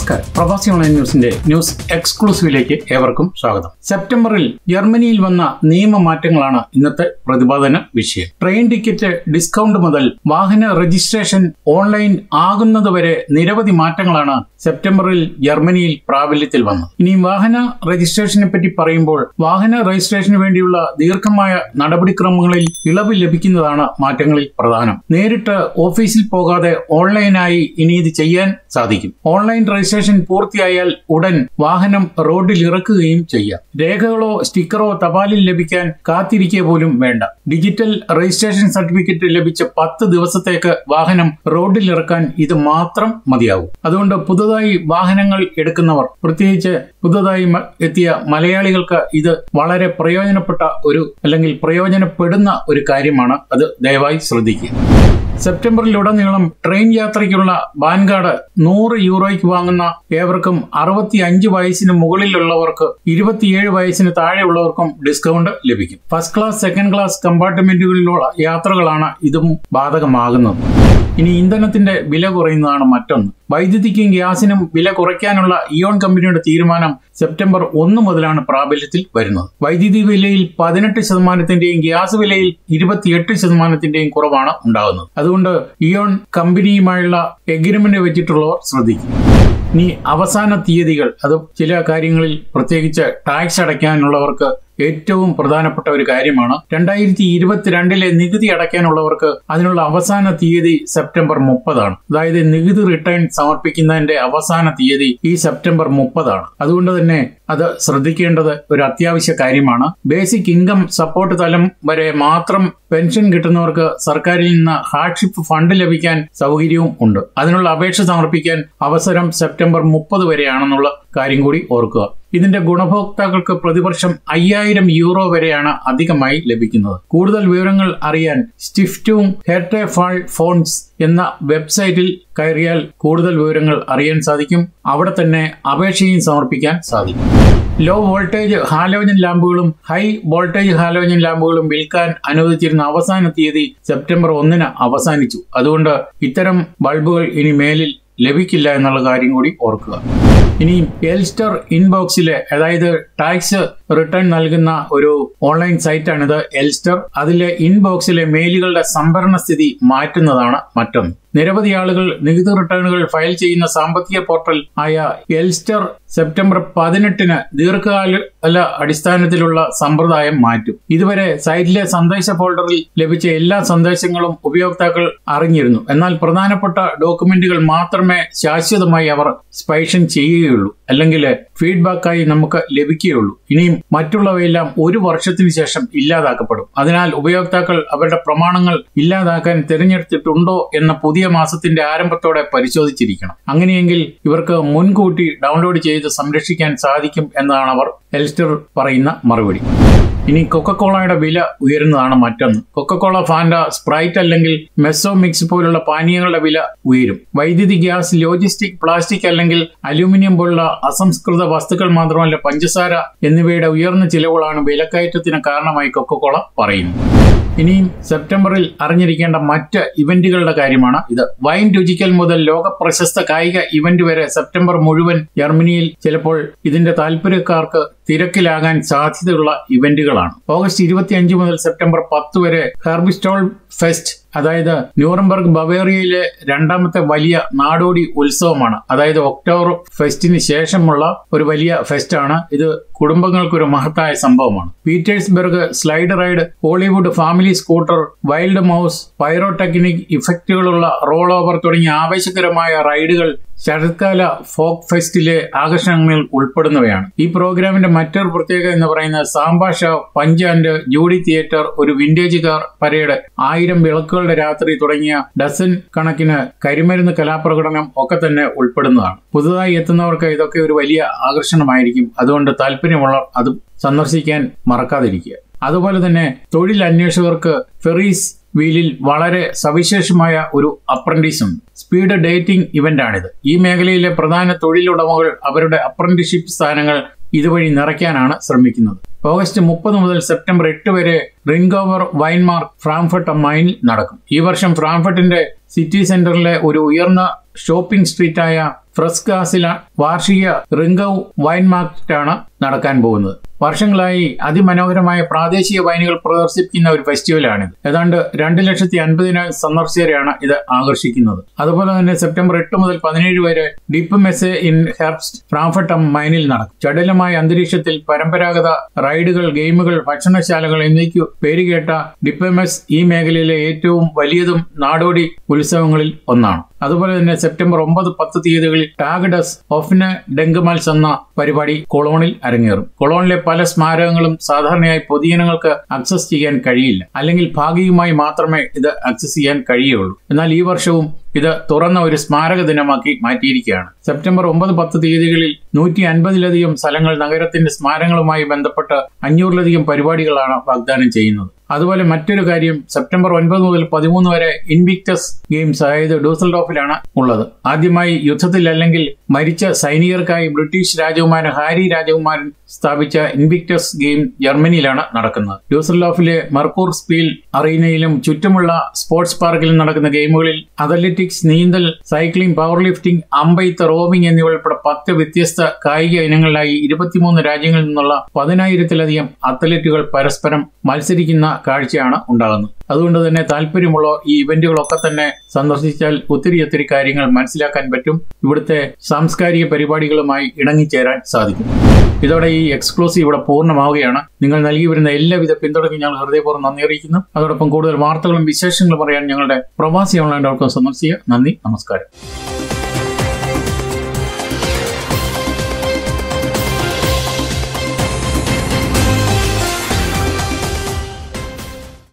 നമസ്കാരം പ്രവാസി ഓൺലൈൻ ന്യൂസിന്റെ ന്യൂസ് എക്സ്ക്ലൂസീവിലേക്ക് ഏവർക്കും സ്വാഗതം സെപ്റ്റംബറിൽ ജർമ്മനിയിൽ വന്ന നിയമമാറ്റങ്ങളാണ് ഇന്നത്തെ പ്രതിപാദന വിഷയം ട്രെയിൻ ടിക്കറ്റ് ഡിസ്കൗണ്ട് മുതൽ വാഹന രജിസ്ട്രേഷൻ ഓൺലൈൻ ആകുന്നതുവരെ നിരവധി മാറ്റങ്ങളാണ് സെപ്റ്റംബറിൽ ജർമ്മനിയിൽ പ്രാബല്യത്തിൽ വന്നത് ഇനി വാഹന രജിസ്ട്രേഷനെ പറ്റി പറയുമ്പോൾ വാഹന രജിസ്ട്രേഷന് വേണ്ടിയുള്ള ദീർഘമായ നടപടിക്രമങ്ങളിൽ ഇളവ് ലഭിക്കുന്നതാണ് മാറ്റങ്ങളിൽ പ്രധാനം നേരിട്ട് ഓഫീസിൽ പോകാതെ ഓൺലൈനായി ഇനി ഇത് ചെയ്യാൻ സാധിക്കും ഓൺലൈൻ രജിസ്ട്രേഷൻ പൂർത്തിയായാൽ ഉടൻ വാഹനം റോഡിൽ ഇറക്കുകയും ചെയ്യാം രേഖകളോ സ്റ്റിക്കറോ തപാലിൽ ലഭിക്കാൻ കാത്തിരിക്കുക പോലും വേണ്ട ഡിജിറ്റൽ രജിസ്ട്രേഷൻ സർട്ടിഫിക്കറ്റ് ലഭിച്ച പത്ത് ദിവസത്തേക്ക് വാഹനം റോഡിൽ ഇറക്കാൻ ഇത് മാത്രം മതിയാവും അതുകൊണ്ട് പുതുതായി വാഹനങ്ങൾ എടുക്കുന്നവർ പ്രത്യേകിച്ച് പുതുതായി മ- എത്തിയ മലയാളികൾക്ക് ഇത് വളരെ പ്രയോജനപ്പെട്ട ഒരു അല്ലെങ്കിൽ പ്രയോജനപ്പെടുന്ന ഒരു കാര്യമാണ് അത് ദയവായി ശ്രദ്ധിക്കുക സെപ്റ്റംബറിലുടനീളം ട്രെയിൻ യാത്രയ്ക്കുള്ള ബാൻകാർഡ് നൂറ് യൂറോയ്ക്ക് വാങ്ങുന്ന ഏവർക്കും അറുപത്തി അഞ്ച് വയസ്സിന് മുകളിലുള്ളവർക്ക് ഇരുപത്തിയേഴ് വയസ്സിന് താഴെയുള്ളവർക്കും ഡിസ്കൗണ്ട് ലഭിക്കും ഫസ്റ്റ് ക്ലാസ് സെക്കൻഡ് ക്ലാസ് കമ്പാർട്ട്മെന്റുകളിലുള്ള യാത്രകളാണ് ഇതും ബാധകമാകുന്നത് ഇനി ഇന്ധനത്തിന്റെ വില കുറയുന്നതാണ് മറ്റൊന്ന് വൈദ്യുതിക്കും ഗ്യാസിനും വില കുറയ്ക്കാനുള്ള ഇയോൺ കമ്പനിയുടെ തീരുമാനം സെപ്റ്റംബർ ഒന്ന് മുതലാണ് പ്രാബല്യത്തിൽ വരുന്നത് വൈദ്യുതി വിലയിൽ പതിനെട്ട് ശതമാനത്തിന്റെയും ഗ്യാസ് വിലയിൽ ഇരുപത്തിയെട്ട് ശതമാനത്തിന്റെയും കുറവാണ് ഉണ്ടാകുന്നത് അതുകൊണ്ട് ഇയോൺ കമ്പനിയുമായുള്ള എഗ്രിമെന്റ് വെച്ചിട്ടുള്ളവർ ശ്രദ്ധിക്കും ഇനി അവസാന തീയതികൾ അത് ചില കാര്യങ്ങളിൽ പ്രത്യേകിച്ച് ടാക്സ് അടയ്ക്കാനുള്ളവർക്ക് ഏറ്റവും പ്രധാനപ്പെട്ട ഒരു കാര്യമാണ് രണ്ടായിരത്തി ഇരുപത്തിരണ്ടിലെ നികുതി അടയ്ക്കാനുള്ളവർക്ക് അതിനുള്ള അവസാന തീയതി സെപ്റ്റംബർ മുപ്പതാണ് അതായത് നികുതി റിട്ടേൺ സമർപ്പിക്കുന്നതിന്റെ അവസാന തീയതി ഈ സെപ്റ്റംബർ മുപ്പതാണ് അതുകൊണ്ട് തന്നെ അത് ശ്രദ്ധിക്കേണ്ടത് ഒരു അത്യാവശ്യ കാര്യമാണ് ബേസിക് ഇൻകം സപ്പോർട്ട് തലം വരെ മാത്രം പെൻഷൻ കിട്ടുന്നവർക്ക് സർക്കാരിൽ നിന്ന് ഹാർഡ്ഷിപ്പ് ഫണ്ട് ലഭിക്കാൻ സൗകര്യവും ഉണ്ട് അതിനുള്ള അപേക്ഷ സമർപ്പിക്കാൻ അവസരം സെപ്റ്റംബർ മുപ്പത് വരെയാണെന്നുള്ള കാര്യം കൂടി ഓർക്കുക ഇതിന്റെ ഗുണഭോക്താക്കൾക്ക് പ്രതിവർഷം അയ്യായിരം യൂറോ വരെയാണ് അധികമായി ലഭിക്കുന്നത് കൂടുതൽ വിവരങ്ങൾ അറിയാൻ സ്റ്റിഫ്റ്റും ഹെർട്ടെ ഫാൾ ഫോൺസ് എന്ന വെബ്സൈറ്റിൽ കയറിയാൽ കൂടുതൽ വിവരങ്ങൾ അറിയാൻ സാധിക്കും അവിടെ തന്നെ അപേക്ഷയും സമർപ്പിക്കാൻ സാധിക്കും ലോ വോൾട്ടേജ് ഹാലോജൻ ലാമ്പുകളും ഹൈ വോൾട്ടേജ് ഹാലോജൻ ലാമ്പുകളും വിൽക്കാൻ അനുവദിച്ചിരുന്ന അവസാന തീയതി സെപ്റ്റംബർ ഒന്നിന് അവസാനിച്ചു അതുകൊണ്ട് ഇത്തരം ബൾബുകൾ ഇനി മേലിൽ ലഭിക്കില്ല എന്നുള്ള കാര്യം കൂടി ഓർക്കുക ഇനി എൽസ്റ്റർ ഇൻബോക്സിലെ അതായത് ടാക്സ് റിട്ടേൺ നൽകുന്ന ഒരു ഓൺലൈൻ സൈറ്റാണിത് എൽസ്റ്റർ അതിലെ ഇൻബോക്സിലെ മെയിലുകളുടെ സംഭരണ സ്ഥിതി മാറ്റുന്നതാണ് മറ്റൊന്ന് നിരവധി ആളുകൾ നികുതി റിട്ടേണുകൾ ഫയൽ ചെയ്യുന്ന സാമ്പത്തിക പോർട്ടൽ ആയ എൽസ്റ്റർ സെപ്റ്റംബർ പതിനെട്ടിന് ദീർഘകാല അടിസ്ഥാനത്തിലുള്ള സമ്പ്രദായം മാറ്റും ഇതുവരെ സൈറ്റിലെ സന്ദേശ ഫോൾഡറിൽ ലഭിച്ച എല്ലാ സന്ദേശങ്ങളും ഉപയോക്താക്കൾ അറിഞ്ഞിരുന്നു എന്നാൽ പ്രധാനപ്പെട്ട ഡോക്യുമെന്റുകൾ മാത്രമേ ശാശ്വതമായി അവർ സ്പൈഷൻ ചെയ്യുകയുള്ളൂ അല്ലെങ്കിൽ ഫീഡ്ബാക്കായി നമുക്ക് ലഭിക്കുകയുള്ളൂ ഇനിയും മറ്റുള്ളവയെല്ലാം ഒരു വർഷത്തിന് ശേഷം ഇല്ലാതാക്കപ്പെടും അതിനാൽ ഉപയോക്താക്കൾ അവരുടെ പ്രമാണങ്ങൾ ഇല്ലാതാക്കാൻ തിരഞ്ഞെടുത്തിട്ടുണ്ടോ എന്ന പുതിയ മാസത്തിന്റെ ആരംഭത്തോടെ പരിശോധിച്ചിരിക്കണം അങ്ങനെയെങ്കിൽ ഇവർക്ക് മുൻകൂട്ടി ഡൗൺലോഡ് ചെയ്ത് സംരക്ഷിക്കാൻ സാധിക്കും എന്നതാണ് അവർ എൽസ്റ്റർ പറയുന്ന മറുപടി ഇനി കൊക്കക്കോളയുടെ വില ഉയരുന്നതാണ് മറ്റൊന്ന് കൊക്കക്കോള ഫാൻഡ സ്പ്രൈറ്റ് അല്ലെങ്കിൽ മെസ്സോ മിക്സ് പോലുള്ള പാനീയങ്ങളുടെ വില ഉയരും വൈദ്യുതി ഗ്യാസ് ലോജിസ്റ്റിക് പ്ലാസ്റ്റിക് അല്ലെങ്കിൽ അലൂമിനിയം പോലുള്ള അസംസ്കൃത വസ്തുക്കൾ മാത്രമല്ല പഞ്ചസാര എന്നിവയുടെ ഉയർന്ന ചിലവുകളാണ് വിലക്കയറ്റത്തിന് കാരണമായി കൊക്കക്കോള പറയുന്നത് ഇനിയും സെപ്റ്റംബറിൽ അറിഞ്ഞിരിക്കേണ്ട മറ്റ് ഇവന്റുകളുടെ കാര്യമാണ് ഇത് വൈൻ രുചിക്കൽ മുതൽ ലോക പ്രശസ്ത കായിക ഇവന്റ് വരെ സെപ്റ്റംബർ മുഴുവൻ ജർമ്മനിയിൽ ചിലപ്പോൾ ഇതിന്റെ താല്പര്യക്കാർക്ക് തിരക്കിലാകാൻ സാധ്യതയുള്ള ഇവന്റുകളാണ് ഓഗസ്റ്റ് ഇരുപത്തിയഞ്ച് മുതൽ സെപ്റ്റംബർ പത്ത് വരെ ഹെർബിസ്റ്റോൾ ഫെസ്റ്റ് അതായത് ന്യൂറംബർഗ് ബവേറിയയിലെ രണ്ടാമത്തെ വലിയ നാടോടി ഉത്സവമാണ് അതായത് ഒക്ടോബർ ഫെസ്റ്റിന് ശേഷമുള്ള ഒരു വലിയ ഫെസ്റ്റാണ് ഇത് കുടുംബങ്ങൾക്കൊരു മഹത്തായ സംഭവമാണ് Petersburg slide ride Hollywood family scooter wild mouse pyrotechnic ഇഫക്റ്റുകളുള്ള റോൾ ഓവർ തുടങ്ങിയ ആവേശകരമായ റൈഡുകൾ ശരത്കാല ഫോക്ക് ഫെസ്റ്റിലെ ആകർഷണങ്ങളിൽ ഉൾപ്പെടുന്നവയാണ് ഈ പ്രോഗ്രാമിന്റെ മറ്റൊരു പ്രത്യേകത എന്ന് പറയുന്നത് സാംബാഷ പഞ്ച് ആൻഡ് ജൂഡി തിയേറ്റർ ഒരു വിന്റേജ് കാർ പരേഡ് ആയിരം വിളക്കുകളുടെ രാത്രി തുടങ്ങിയ ഡസൻ കണക്കിന് കരിമരുന്ന് കലാപ്രകടനം ഒക്കെ തന്നെ ഉൾപ്പെടുന്നതാണ് പുതുതായി എത്തുന്നവർക്ക് ഇതൊക്കെ ഒരു വലിയ ആകർഷണമായിരിക്കും അതുകൊണ്ട് താല്പര്യമുള്ളവർ അത് സന്ദർശിക്കാൻ മറക്കാതിരിക്കുക അതുപോലെ തന്നെ തൊഴിൽ അന്വേഷകർക്ക് ഫെറീസ് വീലിൽ വളരെ സവിശേഷമായ ഒരു അപ്രന്റീസ് ഉണ്ട് സ്പീഡ് ഡേറ്റിംഗ് ഇവന്റ് ആണിത് ഈ മേഖലയിലെ പ്രധാന തൊഴിലുടമകൾ അവരുടെ അപ്രന്റീഷിപ്പ് സ്ഥാനങ്ങൾ ഇതുവഴി നിറയ്ക്കാനാണ് ശ്രമിക്കുന്നത് ഓഗസ്റ്റ് മുപ്പത് മുതൽ സെപ്റ്റംബർ എട്ട് വരെ റിൻഗോവർ വൈൻമാർക്ക് ഫ്രാങ്ക്ഫർട്ട് മൈനിൽ നടക്കും ഈ വർഷം ഫ്രാങ്ക്ഫർട്ടിന്റെ സിറ്റി സെന്ററിലെ ഒരു ഉയർന്ന ഷോപ്പിംഗ് സ്ട്രീറ്റായ ഫ്രസ്കാസില വാർഷിക റിംഗവ് വൈൻ മാർക്കറ്റാണ് നടക്കാൻ പോകുന്നത് വർഷങ്ങളായി അതിമനോഹരമായ പ്രാദേശിക വൈനുകൾ പ്രദർശിപ്പിക്കുന്ന ഒരു ഫെസ്റ്റിവലാണിത് ഏതാണ്ട് രണ്ട് ലക്ഷത്തി അൻപതിനായിരം സന്ദർശകരെയാണ് ഇത് ആകർഷിക്കുന്നത് അതുപോലെ തന്നെ സെപ്റ്റംബർ എട്ട് മുതൽ പതിനേഴ് വരെ ഡിപ്പ് മെസ്സെ ഇൻ ഹെർബ്സ്റ്റ് ഫ്രാഫട്ടം മൈനിൽ നടക്കും ചടുലമായ അന്തരീക്ഷത്തിൽ പരമ്പരാഗത റൈഡുകൾ ഗെയിമുകൾ ഭക്ഷണശാലകൾ എന്നിവയ്ക്കു പേരുകേട്ട ഡിപ്പമെസ് ഈ മേഖലയിലെ ഏറ്റവും വലിയതും നാടോടി ഉത്സവങ്ങളിൽ ഒന്നാണ് അതുപോലെ തന്നെ സെപ്റ്റംബർ ഒമ്പത് പത്ത് തീയതികളിൽ ടാഗഡസ് ഓഫ്ന ഡെങ്കമൽസ് എന്ന പരിപാടി കൊളോണിൽ അരങ്ങേറും കൊളോണിലെ പല സ്മാരകങ്ങളും സാധാരണയായി പൊതുജനങ്ങൾക്ക് അക്സസ് ചെയ്യാൻ കഴിയില്ല അല്ലെങ്കിൽ ഭാഗികമായി മാത്രമേ ഇത് അക്സസ് ചെയ്യാൻ കഴിയുള്ളൂ എന്നാൽ ഈ വർഷവും ഇത് തുറന്ന ഒരു സ്മാരക ദിനമാക്കി മാറ്റിയിരിക്കുകയാണ് സെപ്റ്റംബർ ഒമ്പത് പത്ത് തീയതികളിൽ നൂറ്റി അൻപതിലധികം സ്ഥലങ്ങൾ നഗരത്തിന്റെ സ്മാരകങ്ങളുമായി ബന്ധപ്പെട്ട് അഞ്ഞൂറിലധികം പരിപാടികളാണ് വാഗ്ദാനം ചെയ്യുന്നത് അതുപോലെ മറ്റൊരു കാര്യം സെപ്റ്റംബർ ഒൻപത് മുതൽ പതിമൂന്ന് വരെ ഇൻവിക്ടസ് ഗെയിംസ് അതായത് ഡൂസൽഡോഫിലാണ് ഉള്ളത് ആദ്യമായി യുദ്ധത്തിൽ അല്ലെങ്കിൽ മരിച്ച സൈനികർക്കായി ബ്രിട്ടീഷ് രാജകുമാരൻ ഹാരി രാജകുമാരൻ സ്ഥാപിച്ച ഇൻവിക്ടസ് ഗെയിം ജർമ്മനിയിലാണ് നടക്കുന്നത് ഡ്യൂസൽഡോഫിലെ മർക്കൂർ സ്പീൽ അറീനയിലും ചുറ്റുമുള്ള സ്പോർട്സ് പാർക്കിലും നടക്കുന്ന ഗെയിമുകളിൽ അത്ലറ്റിക്സ് നീന്തൽ സൈക്ലിംഗ് പവർ ലിഫ്റ്റിംഗ് അമ്പെയ്ത്ത് റോവിംഗ് എന്നിവ ഉൾപ്പെടെ പത്ത് വ്യത്യസ്ത കായിക ഇനങ്ങളിലായി ഇരുപത്തിമൂന്ന് രാജ്യങ്ങളിൽ നിന്നുള്ള പതിനായിരത്തിലധികം അത്ലറ്റുകൾ പരസ്പരം മത്സരിക്കുന്ന കാഴ്ചയാണ് ഉണ്ടാകുന്നത് അതുകൊണ്ട് തന്നെ താല്പര്യമുള്ള ഈ ഇവന്റുകളൊക്കെ തന്നെ സന്ദർശിച്ചാൽ ഒത്തിരി ഒത്തിരി കാര്യങ്ങൾ മനസ്സിലാക്കാൻ പറ്റും ഇവിടുത്തെ സാംസ്കാരിക പരിപാടികളുമായി ഇണങ്ങിച്ചേരാൻ സാധിക്കും ഇതോടെ ഈ എക്സ്ക്ലൂസീവ് ഇവിടെ പൂർണ്ണമാവുകയാണ് നിങ്ങൾ നൽകി വരുന്ന എല്ലാവിധ പിന്തുണയ്ക്കും ഞങ്ങൾ ഹൃദയപൂർവ്വം നന്ദി അറിയിക്കുന്നു അതോടൊപ്പം കൂടുതൽ വാർത്തകളും വിശേഷങ്ങളും അറിയാൻ ഞങ്ങളുടെ പ്രവാസി ഓൺലൈൻ ഡോട്ട് കോം സന്ദർശിക്കുക നന്ദി നമസ്കാരം